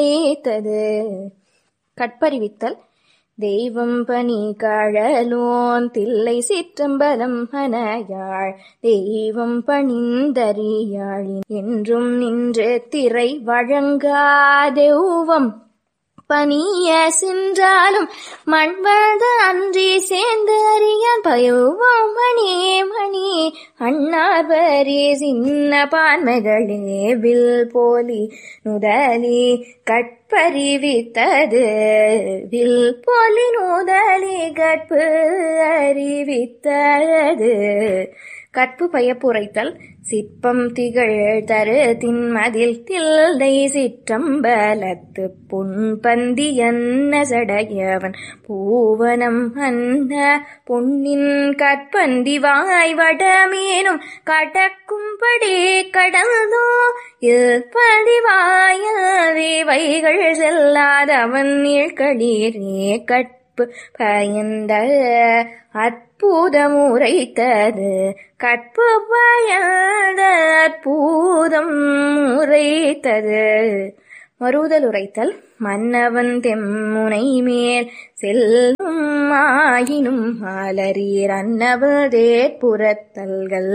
ஏத்தது கட்பறிவித்தல் தெய்வம் பணி கழலோன் தில்லை சிற்றம்பலம் அனையாள் தெய்வம் பணிந்தறியாளின் என்றும் நின்று திரை வழங்காதெவ்வம் பணிய சென்றாலும் மண்வழ்த அன்றி சேர்ந்து அறியான் பயோவம் மணி மணி அண்ணாபரி சின்ன பான்மைகளே வில் போலி நுதலி கட்பறிவித்தது வில் போலி நுதலி கற்பு அறிவித்தது கற்பு பயப்புரைத்தல் சிற்பம் திகழ் தரு தின்மதில் தில்லை சிற்றம்பலத்து புண்பந்தி என்ன சடையவன் பூவனம் அன்ன பொன்னின் கற்பந்தி வாய் வடமேனும் கடக்கும்படி கடந்தோ இல்பதி வாயவே வைகள் செல்லாதவன் நீழ்களீரே கற்பு பயந்த அற்புதம் உரைத்தது கற்பு பயந்த அற்புதம் உரைத்தது மறுதல் உரைத்தல் மன்னவன் தெம்முனை மேல் செல்லும் ஆயினும் ஆலரீர் அன்னவதேற்புறத்தல்கள்